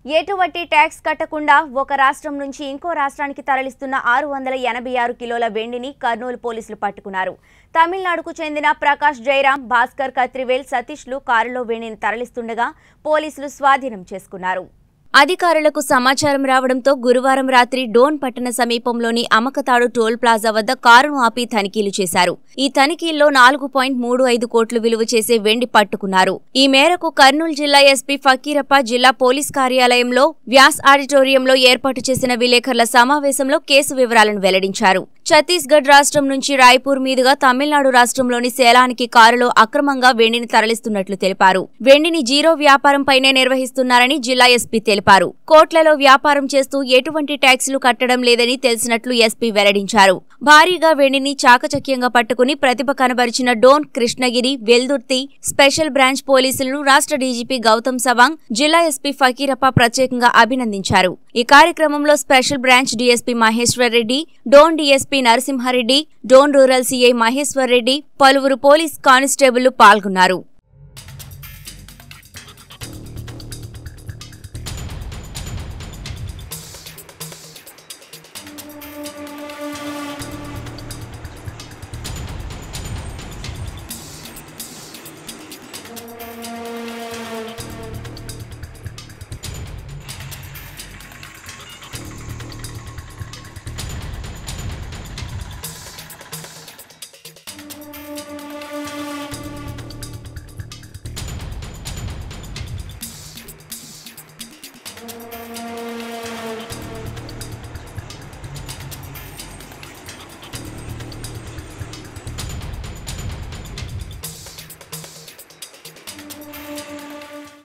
ఎటువంటి ట్యాక్స్ కట్టకుండా ఒక రాష్ట్రం నుంచి ఇంకో రాష్ట్రానికి తరలిస్తున్న ఆరు వందల ఎనభై ఆరు కిలోల వెండిని కర్నూలు పోలీసులు పట్టుకున్నారు తమిళనాడుకు చెందిన ప్రకాష్ జైరాం భాస్కర్ కత్రివేల్ సతీష్లు కారులో వెండిని తరలిస్తుండగా పోలీసులు స్వాధీనం చేసుకున్నారు అధికారులకు సమాచారం రావడంతో గురువారం రాత్రి డోన్ పట్టణ సమీపంలోని అమకతాడు టోల్ ప్లాజా వద్ద కారును ఆపి తనిఖీలు చేశారు ఈ తనిఖీల్లో నాలుగు పాయింట్ మూడు ఐదు కోట్లు విలువ చేసే వెండి పట్టుకున్నారు ఈ మేరకు కర్నూలు జిల్లా ఎస్పీ ఫకీరప్ప జిల్లా పోలీస్ కార్యాలయంలో వ్యాస్ ఆడిటోరియంలో ఏర్పాటు చేసిన విలేకరుల సమావేశంలో కేసు వివరాలను వెల్లడించారు ఛత్తీస్గఢ్ రాష్ట్రం నుంచి రాయ్పూర్ మీదుగా తమిళనాడు రాష్ట్రంలోని సేలానికి కారులో అక్రమంగా వెండిని తరలిస్తున్నట్లు తెలిపారు వెండిని జీరో వ్యాపారంపైనే నిర్వహిస్తున్నారని జిల్లా ఎస్పీ తెలిపారు కోట్లలో వ్యాపారం చేస్తూ ఎటువంటి ట్యాక్సులు కట్టడం లేదని తెలిసినట్లు ఎస్పీ వెల్లడించారు భారీగా వెండిని చాకచక్యంగా పట్టుకుని ప్రతిభ కనబరిచిన డోన్ కృష్ణగిరి వెల్దుర్తి స్పెషల్ బ్రాంచ్ పోలీసులను రాష్ట్ర డీజీపీ గౌతమ్ సవాంగ్ జిల్లా ఎస్పీ ఫకీరప్ప ప్రత్యేకంగా అభినందించారు ఈ కార్యక్రమంలో special branch DSP Maheshwar Reddy Dhone DSP Narasimha Reddy Dhone rural CI Maheshwar Reddy పలువురు పోలీస్ కానిస్టేబుళ్లు పాల్గొన్నారు